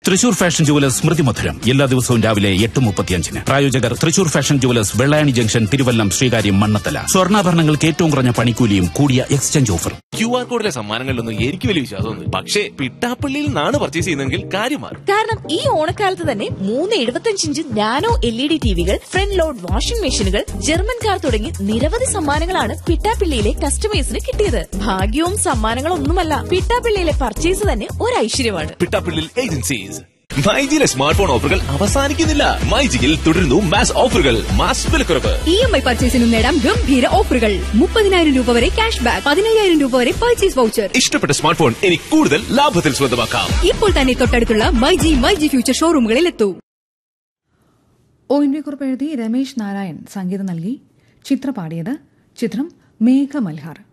Thrissur fashion jewellers സ്മൃതി മധുരം എല്ലാ ദിവസവും രാവിലെ എട്ട് മുപ്പത്തിയഞ്ചിന് പ്രായോജകർ Thrissur fashion jewellers Vellayani junction Thiruvallam Sreekaryam Mannanthala സ്വർണ്ണാഭരണങ്ങൾക്ക് ഏറ്റവും കുറഞ്ഞ പണിക്കൂലിയും കൂടിയ എക്സ്ചേഞ്ച് ഓഫർ ക്യു ആർ കോഡിലെ സമ്മാനങ്ങളിലൊന്നും എനിക്ക് വലിയ വിശ്വാസമൊന്നും പക്ഷേ പിട്ടാപ്പള്ളിയിൽ നിന്നാണ് പർച്ചേസ് ചെയ്യുന്നതെങ്കിൽ കാര്യം മാറും കാരണം ഈ ഓണക്കാലത്ത് തന്നെ മൂന്ന് എഴുപത്തഞ്ച് inch nano L E D ടിവികൾ ഫ്രണ്ട് ലോഡ് വാഷിംഗ് മെഷീനുകൾ ജർമ്മൻ കാർ തുടങ്ങി നിരവധി സമ്മാനങ്ങളാണ് പിട്ടാപ്പിള്ളിയിലെ കസ്റ്റമേഴ്സിന് കിട്ടിയത് ഭാഗ്യവും സമ്മാനങ്ങളൊന്നുമല്ല പിട്ടാപ്പിള്ളിയിലെ പർച്ചേസ് തന്നെ ഒരു ഐശ്വര്യമാണ് പിട്ടാപ്പള്ളിയിൽ ഏജൻസീസ് മൈജിയിലെ സ്മാർട്ട് ഫോൺ ഓഫറുകൾ അവസാനിക്കുന്നില്ല മൈജിയിൽ തുടരുന്നു മാസ് ഓഫറുകൾ മാസ് വിലക്കുറവ് ഇ എം ഐ പർച്ചേസിനും നേടാം ഗംഭീര ഓഫറുകൾ മുപ്പതിനായിരം രൂപ വരെ ക്യാഷ് ബാക്ക് പതിനയ്യായിരം രൂപ വരെ പർച്ചേസ് വൗച്ചർ ഇഷ്ടപ്പെട്ട സ്മാർട്ട് ഫോൺ ഇനി കൂടുതൽ ലാഭത്തിൽ സ്വന്തമാക്കാം ഇപ്പോൾ തന്നെ തൊട്ടടുത്തുള്ള മൈജി മൈജി ഫ്യൂച്ചർ ഷോറൂമുകളിൽ എത്തൂ ഒ എൻ വി കുറിപ്പ് എഴുതി രമേശ് നാരായൺ സംഗീതം നൽകി ചിത്ര പാടിയത് ചിത്രം മേഘമൽഹാർ